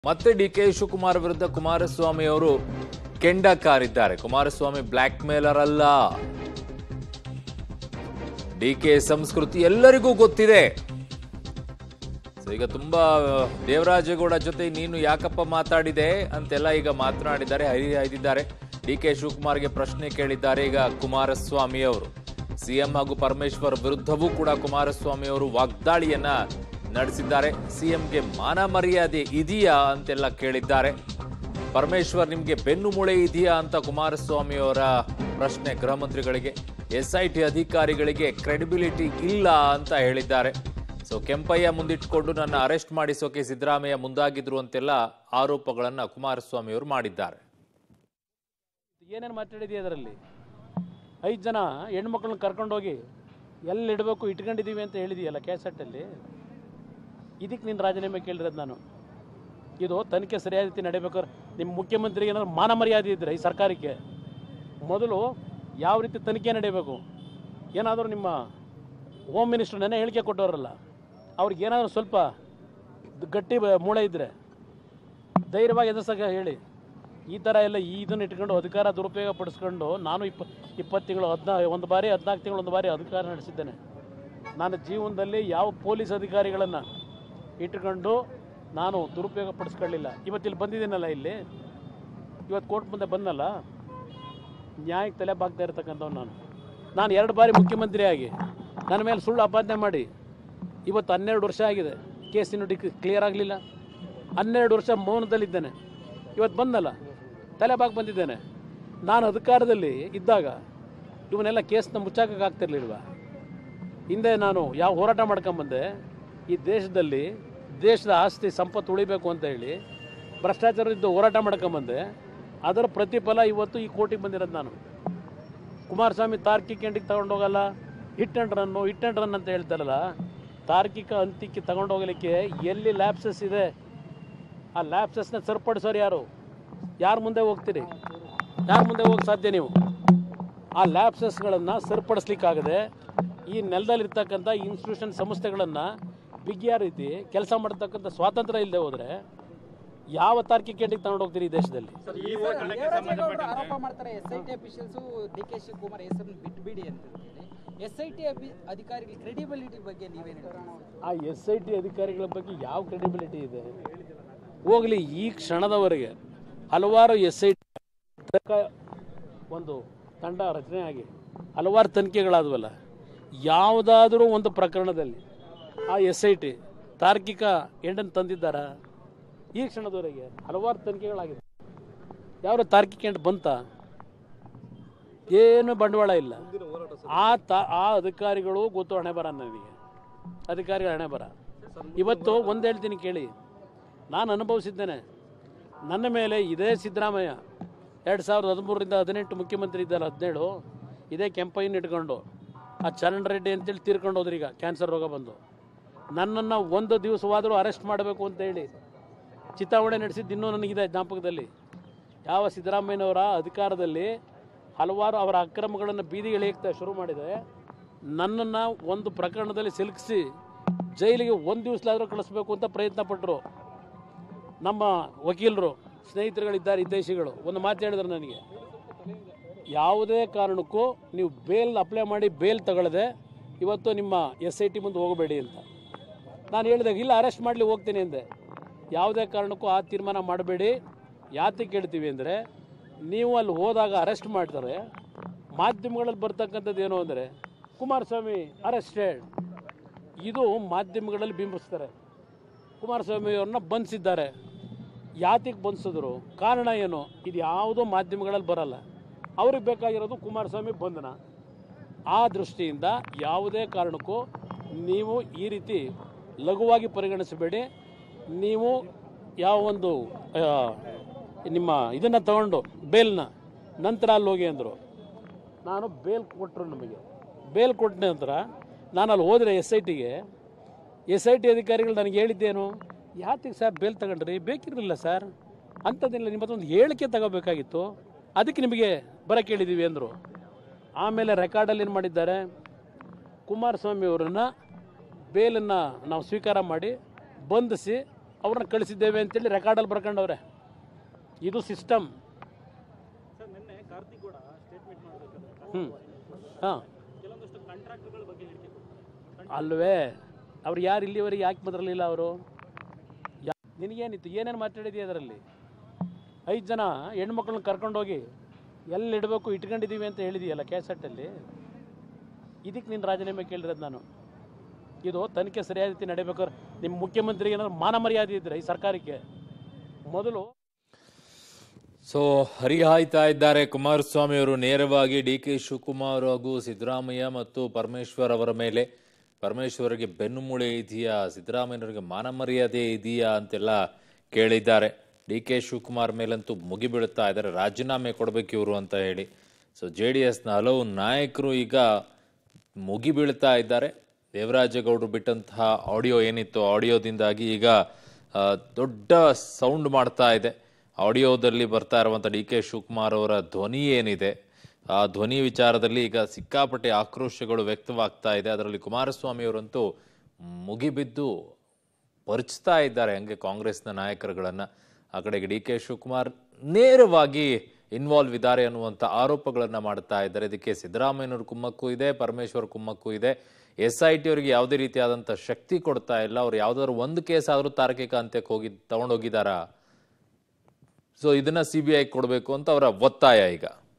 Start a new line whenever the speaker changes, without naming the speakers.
ಮತ್ತೆ D K Shivakumar ವಿರುದ್ಧ ಕುಮಾರಸ್ವಾಮಿ ಅವರು ಕೆಂಡ ಕಾರಿದ್ದಾರೆ ಕುಮಾರಸ್ವಾಮಿ ಬ್ಲ್ಯಾಕ್ ಮೇಲರ್ ಅಲ್ಲ ಡಿ ಕೆ ಸಂಸ್ಕೃತಿ ಎಲ್ಲರಿಗೂ ಗೊತ್ತಿದೆ ಸೊ ಈಗ ತುಂಬಾ ದೇವರಾಜೇಗೌಡ ಜೊತೆ ನೀನು ಯಾಕಪ್ಪ ಮಾತಾಡಿದೆ ಅಂತೆಲ್ಲ ಈಗ ಮಾತನಾಡಿದ್ದಾರೆ ಹರಿಹಾಯ್ದಿದ್ದಾರೆ ಡಿ ಕೆ ಶಿವಕುಮಾರ್ಗೆ ಪ್ರಶ್ನೆ ಕೇಳಿದ್ದಾರೆ ಈಗ ಕುಮಾರಸ್ವಾಮಿ ಅವರು ಸಿಎಂ ಹಾಗೂ ಪರಮೇಶ್ವರ್ ವಿರುದ್ಧವೂ ಕೂಡ ಕುಮಾರಸ್ವಾಮಿ ಅವರು ವಾಗ್ದಾಳಿಯನ್ನ ನಡೆಸಿದ್ದಾರೆ ಸಿಎಂಗೆ ಮಾನ ಮರ್ಯಾದೆ ಇದೆಯಾ ಅಂತೆಲ್ಲ ಕೇಳಿದ್ದಾರೆ ಪರಮೇಶ್ವರ್ ನಿಮ್ಗೆ ಬೆನ್ನು ಮೂಳೆ ಇದೆಯಾ ಅಂತ ಕುಮಾರಸ್ವಾಮಿ ಅವರ ಪ್ರಶ್ನೆ ಗೃಹ ಮಂತ್ರಿಗಳಿಗೆ ಎಸ್ಐಟಿ ಅಧಿಕಾರಿಗಳಿಗೆ ಕ್ರೆಡಿಬಿಲಿಟಿ ಇಲ್ಲ ಅಂತ ಹೇಳಿದ್ದಾರೆ ಸೊ ಕೆಂಪಯ್ಯ ಮುಂದಿಟ್ಕೊಂಡು ನನ್ನ ಅರೆಸ್ಟ್ ಮಾಡಿಸೋಕೆ ಸಿದ್ದರಾಮಯ್ಯ ಮುಂದಾಗಿದ್ರು ಅಂತೆಲ್ಲ ಆರೋಪಗಳನ್ನ ಕುಮಾರಸ್ವಾಮಿ ಅವರು ಮಾಡಿದ್ದಾರೆ
ಏನೇನು ಮಾತಾಡಿದೀಯ ಅದರಲ್ಲಿ ಐದು ಜನ ಹೆಣ್ಮಕ್ಳನ್ನ ಕರ್ಕೊಂಡೋಗಿ ಎಲ್ಲಿ ಇಡಬೇಕು ಇಟ್ಕೊಂಡಿದ್ದೀವಿ ಅಂತ ಹೇಳಿದೀಯಲ್ಲ ಕ್ಯಾಸೆಟ್ಟಲ್ಲಿ ಇದಕ್ಕೆ ನೀನು ರಾಜೀನಾಮೆ ಕೇಳಿರೋದು ನಾನು ಇದು ತನಿಖೆ ಸರಿಯಾದ ರೀತಿ ನಡೀಬೇಕಾದ್ರೆ ನಿಮ್ಮ ಮುಖ್ಯಮಂತ್ರಿಗೆ ಏನಾದ್ರು ಮಾನ ಮರ್ಯಾದೆ ಇದ್ದರೆ ಈ ಸರ್ಕಾರಕ್ಕೆ ಮೊದಲು ಯಾವ ರೀತಿ ತನಿಖೆ ನಡೀಬೇಕು ಏನಾದರೂ ನಿಮ್ಮ ಹೋಮ್ ಮಿನಿಸ್ಟರ್ ನೆನೆ ಹೇಳಿಕೆ ಕೊಟ್ಟವರಲ್ಲ ಅವ್ರಿಗೆ ಏನಾದರೂ ಸ್ವಲ್ಪ ಗಟ್ಟಿ ಬ- ಮೂಳೆ ಇದ್ದರೆ ಧೈರ್ಯವಾಗಿ ಎದುರ್ಸಕ್ಕೆ ಹೇಳಿ ಈ ಥರ ಎಲ್ಲ ಈ ಇದನ್ನು ಇಟ್ಕೊಂಡು ಅಧಿಕಾರ ದುರುಪಯೋಗ ಪಡಿಸ್ಕೊಂಡು ನಾನು ಇಪ್ಪ ಇಪ್ಪತ್ತು ತಿಂಗಳು ಹದಿನಾ ಒಂದು ಬಾರಿ ಹದಿನಾಲ್ಕು ತಿಂಗಳು ಒಂದು ಬಾರಿ ಅಧಿಕಾರ ನಡೆಸಿದ್ದೇನೆ ನಾನು ಜೀವನದಲ್ಲಿ ಯಾವ ಪೊಲೀಸ್ ಅಧಿಕಾರಿಗಳನ್ನು ಇಟ್ಕೊಂಡು ನಾನು ದುರುಪಯೋಗ ಪಡಿಸ್ಕೊಳ್ಳಿಲ್ಲ ಇವತ್ತು ಇಲ್ಲಿ ಬಂದಿದ್ದೀನಲ್ಲ ಇಲ್ಲಿ ಇವತ್ತು ಕೋರ್ಟ್ ಮುಂದೆ ಬಂದಲ್ಲ ನ್ಯಾಯಕ್ಕೆ ತಲೆ ಬಾಗ್ತಾ ಇರ್ತಕ್ಕಂಥವ್ನು ನಾನು ನಾನು ಎರಡು ಬಾರಿ ಮುಖ್ಯಮಂತ್ರಿ ಆಗಿ ನನ್ನ ಮೇಲೆ ಸುಳ್ಳು ಅಪಾದನೆ ಮಾಡಿ ಇವತ್ತು ಹನ್ನೆರಡು ವರ್ಷ ಆಗಿದೆ ಕೇಸಿನ ಡಿ ಕ್ಲಿಯರ್ ಆಗಲಿಲ್ಲ ಹನ್ನೆರಡು ವರ್ಷ ಮೌನದಲ್ಲಿದ್ದೇನೆ ಇವತ್ತು ಬಂದಲ್ಲ ತಲೆಬಾಗಿ ಬಂದಿದ್ದೇನೆ ನಾನು ಅಧಿಕಾರದಲ್ಲಿ ಇದ್ದಾಗ ಇವನ್ನೆಲ್ಲ ಕೇಸ್ನ ಮುಚ್ಚಾಕಕ್ಕೆ ಆಗ್ತಿರ್ಲಿಲ್ವ ಹಿಂದೆ ನಾನು ಯಾವ ಹೋರಾಟ ಮಾಡ್ಕೊಂಬಂದೆ ಈ ದೇಶದಲ್ಲಿ ದೇಶದ ಆಸ್ತಿ ಸಂಪತ್ತು ಉಳಿಬೇಕು ಅಂತ ಹೇಳಿ ಭ್ರಷ್ಟಾಚಾರದಿಂದ ಹೋರಾಟ ಮಾಡ್ಕೊಂಬಂದೆ ಅದರ ಪ್ರತಿಫಲ ಇವತ್ತು ಈ ಕೋಟಿಗೆ ಬಂದಿರೋದು ನಾನು ಕುಮಾರಸ್ವಾಮಿ ತಾರ್ಕಿಕ ಎಂಡಿಗೆ ತಗೊಂಡೋಗಲ್ಲ ಹಿಟ್ ಆ್ಯಂಡ್ ರನ್ನು ಹಿಟ್ ಆ್ಯಂಡ್ ರನ್ ಅಂತ ಹೇಳ್ತಾರಲ್ಲ ತಾರ್ಕಿಕ ಅಂತ್ಯಕ್ಕೆ ತಗೊಂಡೋಗಲಿಕ್ಕೆ ಎಲ್ಲಿ ಲ್ಯಾಪ್ಸಸ್ ಇದೆ ಆ ಲ್ಯಾಪ್ಸಸ್ನ ಸರಿಪಡಿಸೋರು ಯಾರು ಯಾರ ಮುಂದೆ ಹೋಗ್ತೀರಿ ಯಾರ ಮುಂದೆ ಹೋಗಕ್ಕೆ ಸಾಧ್ಯ ನೀವು ಆ ಲ್ಯಾಪ್ಸಸ್ಗಳನ್ನು ಸರಿಪಡಿಸ್ಲಿಕ್ಕಾಗದೆ ಈ ನೆಲದಲ್ಲಿರ್ತಕ್ಕಂಥ ಇನ್ಸ್ಟಿಟ್ಯೂಷನ್ ಸಂಸ್ಥೆಗಳನ್ನು ಬಿಗಿಯ ರೀತಿ ಕೆಲಸ ಮಾಡ್ತಕ್ಕಂಥ ಸ್ವಾತಂತ್ರ್ಯ ಇಲ್ಲದೆ ಹೋದರೆ ಯಾವ ತಾರ್ಕಿಕ ಎಂಡಿಗೆ ತಗೊಂಡು ಹೋಗ್ತೀರಿ ಈ ದೇಶದಲ್ಲಿ
ದೇವರಾಜೇಗೌಡರು ಆರೋಪ ಮಾಡ್ತಾರೆ S I T officials D K Shivakumar ಹೆಸರನ್ನು ಬಿಟ್ಬಿಡಿ ಅಂತ ಹೇಳಿ ಎಸ್ ಐ ಟಿ ಅಧಿಕಾರಿಗಳ ಕ್ರೆಡಿಬಿಲಿಟಿ ಬಗ್ಗೆ ನೀವೇನು ಹೇಳ್ತೀರಾ
ಆ ಎಸ್ ಐ ಟಿ ಅಧಿಕಾರಿಗಳ ಬಗ್ಗೆ ಯಾವ ಕ್ರೆಡಿಬಿಲಿಟಿ ಇದೆ ಹೋಗಲಿ ಈ ಕ್ಷಣದವರೆಗೆ ಹಲವಾರು ಎಸ್ ಐ ಟಿ ಒಂದು ತಂಡ ರಚನೆ ಆಗಿ ಹಲವಾರು ತನಿಖೆಗಳಾದವಲ್ಲ ಯಾವುದಾದರೂ ಒಂದು ಪ್ರಕರಣದಲ್ಲಿ ಆ ಎಸ್ ಐ ಟಿ ತಾರ್ಕಿಕ ಎಂಡನ್ನು ತಂದಿದ್ದಾರಾ ಈ ಕ್ಷಣದವರೆಗೆ ಹಲವಾರು ತನಿಖೆಗಳಾಗಿದೆ ಯಾವ ತಾರ್ಕಿಕ ಎಂಡ್ ಬಂತ ಏನು ಬಂಡವಾಳ ಇಲ್ಲ ಆ ತ ಆ ಅಧಿಕಾರಿಗಳು ಗೊತ್ತು ಹಣೆ ಬರ ನನಗೆ ಅಧಿಕಾರಿಗಳ ಹಣೆ ಬರ ಇವತ್ತು ಒಂದು ಹೇಳ್ತೀನಿ ಕೇಳಿ ನಾನು ಅನುಭವಿಸಿದ್ದೇನೆ ನನ್ನ ಮೇಲೆ ಇದೇ ಸಿದ್ದರಾಮಯ್ಯ ಎರಡು ಸಾವಿರದ ಹದಿಮೂರರಿಂದ ಹದಿನೆಂಟು ಮುಖ್ಯಮಂತ್ರಿ ಇದ್ದಲ್ಲ ಹದಿನೇಳು ಇದೇ ಕೆಂಪೈನ್ ಇಟ್ಕೊಂಡು ಆ ಚರಣ್ ರೆಡ್ಡಿ ಅಂತೇಳಿ ತೀರ್ಕೊಂಡು ಹೋದ್ರಿ ಈಗ ಕ್ಯಾನ್ಸರ್ ರೋಗ ಬಂದು ನನ್ನನ್ನು ಒಂದು ದಿವಸವಾದರೂ ಅರೆಸ್ಟ್ ಮಾಡಬೇಕು ಅಂತ ಹೇಳಿ ಚಿತಾವಣೆ ನಡೆಸಿದ್ದು ಇನ್ನೂ ನನಗಿದೆ ಜ್ಞಾಪಕದಲ್ಲಿ ಯಾವ ಸಿದ್ದರಾಮಯ್ಯನವರ ಅಧಿಕಾರದಲ್ಲಿ ಹಲವಾರು ಅವರ ಅಕ್ರಮಗಳನ್ನು ಬೀದಿಗೆ ಎಳೆಯಕ್ಕೆ ಶುರು ಮಾಡಿದೆ ನನ್ನನ್ನು ಒಂದು ಪ್ರಕರಣದಲ್ಲಿ ಸಿಲುಕಿಸಿ ಜೈಲಿಗೆ ಒಂದು ದಿವಸಲಾದರೂ ಕಳಿಸ್ಬೇಕು ಅಂತ ಪ್ರಯತ್ನ ಪಟ್ಟರು ನಮ್ಮ ವಕೀಲರು ಸ್ನೇಹಿತರುಗಳಿದ್ದಾರೆ ಹಿತೈಷಿಗಳು ಒಂದು ಮಾತು ಹೇಳಿದ್ರು ನನಗೆ ಯಾವುದೇ ಕಾರಣಕ್ಕೂ ನೀವು ಬೇಲ್ ಅಪ್ಲೈ ಮಾಡಿ ಬೇಲ್ ತಗೊಳ್ಳದೆ ಇವತ್ತು ನಿಮ್ಮ ಎಸ್ ಐ ಟಿ ಮುಂದೆ ಹೋಗಬೇಡಿ ಅಂತ ನಾನು ಹೇಳಿದಾಗ ಇಲ್ಲ ಅರೆಸ್ಟ್ ಮಾಡಲಿ ಹೋಗ್ತೀನಿ ಅಂದೆ ಯಾವುದೇ ಕಾರಣಕ್ಕೂ ಆ ತೀರ್ಮಾನ ಮಾಡಬೇಡಿ ಯಾತಕ್ಕೆ ಹೇಳ್ತೀವಿ ಅಂದರೆ ನೀವು ಅಲ್ಲಿ ಹೋದಾಗ ಅರೆಸ್ಟ್ ಮಾಡ್ತಾರೆ ಮಾಧ್ಯಮಗಳಲ್ಲಿ ಬರ್ತಕ್ಕಂಥದ್ದು ಏನು ಅಂದರೆ ಕುಮಾರಸ್ವಾಮಿ ಅರೆಸ್ಟೆಡ್ ಇದು ಮಾಧ್ಯಮಗಳಲ್ಲಿ ಬಿಂಬಿಸ್ತಾರೆ ಕುಮಾರಸ್ವಾಮಿ ಅವ್ರನ್ನ ಬಂಧಿಸಿದ್ದಾರೆ ಯಾತಿಗೆ ಬಂಧಿಸಿದ್ರು ಕಾರಣ ಏನು ಇದು ಯಾವುದೋ ಮಾಧ್ಯಮಗಳಲ್ಲಿ ಬರಲ್ಲ ಅವ್ರಿಗೆ ಬೇಕಾಗಿರೋದು ಕುಮಾರಸ್ವಾಮಿ ಬಂಧನ ಆ ದೃಷ್ಟಿಯಿಂದ ಯಾವುದೇ ಕಾರಣಕ್ಕೂ ನೀವು ಈ ರೀತಿ ಲಘುವಾಗಿ ಪರಿಗಣಿಸಬೇಡಿ ನೀವು ಯಾವ ಒಂದು ಆ, ನಿಮ್ಮ ಇದನ್ನು ತಗೊಂಡು ಬೇಲ್ನ ನಂತರ ಅಲ್ಲಿ ಹೋಗಿ ಅಂದರು ನಾನು ಬೇಲ್ ಕೊಟ್ಟರು ನಮಗೆ ಬೇಲ್ ಕೊಟ್ಟ ನಂತರ ನಾನು ಅಲ್ಲಿ ಹೋದರೆ ಎಸ್ ಐ ಟಿಗೆ ಎಸ್ ಐ ಟಿ ಅಧಿಕಾರಿಗಳು ನನಗೆ ಹೇಳಿದ್ದೇನು ಯಾತಿಗೆ ಸರ್ ಬೇಲ್ ತಗೊಂಡ್ರಿ ಬೇಕಿರಲಿಲ್ಲ ಸರ್ ಅಂಥದ್ದಿಲ್ಲ ನಿಮ್ಮ ಹತ್ರ ಒಂದು ಹೇಳಿಕೆ ತಗೋಬೇಕಾಗಿತ್ತು ಅದಕ್ಕೆ ನಿಮಗೆ ಬರಕ್ಕೆ ಹೇಳಿದ್ದೀವಿ ಅಂದರು ಆಮೇಲೆ ರೆಕಾರ್ಡಲ್ಲಿ ಏನು ಮಾಡಿದ್ದಾರೆ ಕುಮಾರಸ್ವಾಮಿ ಅವರನ್ನು ಬೇಲನ್ನು ನಾವು ಸ್ವೀಕಾರ ಮಾಡಿ ಬಂಧಿಸಿ ಅವ್ರನ್ನ ಕಳಿಸಿದ್ದೇವೆ ಅಂತೇಳಿ ರೆಕಾರ್ಡಲ್ಲಿ ಬರ್ಕೊಂಡವ್ರೆ ಇದು ಸಿಸ್ಟಮ್ ಹ್ಞೂ ಹಾಂ ಅಲ್ವೇ ಅವ್ರು ಯಾರು ಇಲ್ಲಿವರೆಗೆ ಯಾಕೆ ಬದರಲಿಲ್ಲ ಅವರು ಯಾ ನಿನಗೇನಿತ್ತು ಏನೇನು ಮಾತಾಡಿದೀಯ ಅದರಲ್ಲಿ ಐದು ಜನ ಹೆಣ್ಮಕ್ಳನ್ನ ಕರ್ಕೊಂಡೋಗಿ ಎಲ್ಲಿ ಇಡಬೇಕು ಇಟ್ಕೊಂಡಿದ್ದೀವಿ ಅಂತ ಹೇಳಿದೀಯಲ್ಲ ಕ್ಯಾಸೆಟ್ಟಲ್ಲಿ ಇದಕ್ಕೆ ನೀನು ರಾಜೀನಾಮೆ ಕೇಳಿರೋದು ನಾನು ಇದು ತನಿಖೆ ಸರಿಯಾದ ರೀತಿ ನಡೀಬೇಕಾದ್ರೆ ನಿಮ್ಮ ಮುಖ್ಯಮಂತ್ರಿಗೆ ಏನಾದ್ರು ಮಾನ ಮರ್ಯಾದೆ ಇದ್ದರೆ ಈ ಸರ್ಕಾರಕ್ಕೆ ಮೊದಲು
ಸೊ ಹರಿಹಾಯ್ತಾ ಇದ್ದಾರೆ ಕುಮಾರಸ್ವಾಮಿ ಅವರು ನೇರವಾಗಿ ಡಿ ಕೆ ಶಿವಕುಮಾರ್ ಹಾಗೂ ಸಿದ್ದರಾಮಯ್ಯ ಮತ್ತು ಪರಮೇಶ್ವರ್ ಅವರ ಮೇಲೆ ಪರಮೇಶ್ವರ್ಗೆ ಬೆನ್ನುಮೂಳೆ ಇದೆಯಾ ಸಿದ್ದರಾಮಯ್ಯನವರಿಗೆ ಮಾನ ಮರ್ಯಾದೆ ಇದೆಯಾ ಅಂತೆಲ್ಲ ಕೇಳಿದ್ದಾರೆ ಡಿ ಕೆ ಶಿವಕುಮಾರ್ ಮೇಲಂತೂ ಮುಗಿಬೀಳುತ್ತಾ ಇದ್ದಾರೆ ರಾಜೀನಾಮೆ ಕೊಡಬೇಕು ಇವರು ಅಂತ ಹೇಳಿ ಸೊ ಜೆ ಡಿ ಎಸ್ನ ಹಲವು ನಾಯಕರು ಈಗ ಮುಗಿ ಬೀಳ್ತಾ ಇದ್ದಾರೆ ದೇವರಾಜೇಗೌಡರು ಬಿಟ್ಟಂತಹ ಆಡಿಯೋ ಏನಿತ್ತು ಆಡಿಯೋದಿಂದಾಗಿ ಈಗ ಆ, ದೊಡ್ಡ ಸೌಂಡ್ ಮಾಡ್ತಾ ಇದೆ ಆಡಿಯೋದಲ್ಲಿ ಬರ್ತಾ ಇರುವಂಥ ಡಿ ಕೆ ಶಿವಕುಮಾರ್ ಅವರ ಧ್ವನಿ ಏನಿದೆ ಆ ಧ್ವನಿ ವಿಚಾರದಲ್ಲಿ ಈಗ ಸಿಕ್ಕಾಪಟ್ಟೆ ಆಕ್ರೋಶಗಳು ವ್ಯಕ್ತವಾಗ್ತಾ ಇದೆ ಅದರಲ್ಲಿ ಕುಮಾರಸ್ವಾಮಿ ಅವರಂತೂ ಮುಗಿಬಿದ್ದು ಪರಿಚ್ತಾ ಇದ್ದಾರೆ ಹಂಗೆ ಕಾಂಗ್ರೆಸ್ನ ನಾಯಕರುಗಳನ್ನ ಆ ಕಡೆಗೆ ಡಿ ಕೆ ಶಿವಕುಮಾರ್ ನೇರವಾಗಿ ಇನ್ವಾಲ್ವ್ ಇದ್ದಾರೆ ಅನ್ನುವಂಥ ಆರೋಪಗಳನ್ನ ಮಾಡ್ತಾ ಇದ್ದಾರೆ ಇದಕ್ಕೆ ಸಿದ್ದರಾಮಯ್ಯನವ್ರ ಕುಮ್ಮಕ್ಕೂ ಇದೆ ಪರಮೇಶ್ವರ್ ಕುಮ್ಮಕ್ಕೂ ಇದೆ ಎಸ್ ಐ ಟಿ ಅವರಿಗೆ ಯಾವುದೇ ರೀತಿಯಾದಂಥ ಶಕ್ತಿ ಕೊಡ್ತಾ ಇಲ್ಲ ಅವ್ರು ಯಾವ್ದಾದ್ರು ಒಂದು ಕೇಸ್ ಆದರೂ ತಾರ್ಕಿಕ ಅಂತ್ಯಕ್ಕೆ ಹೋಗಿ ತಗೊಂಡೋಗಿದಾರಾ ಸೊ ಇದನ್ನ ಸಿ ಬಿ ಐ ಕೊಡಬೇಕು ಅಂತ ಅವರ ಒತ್ತಾಯ ಈಗ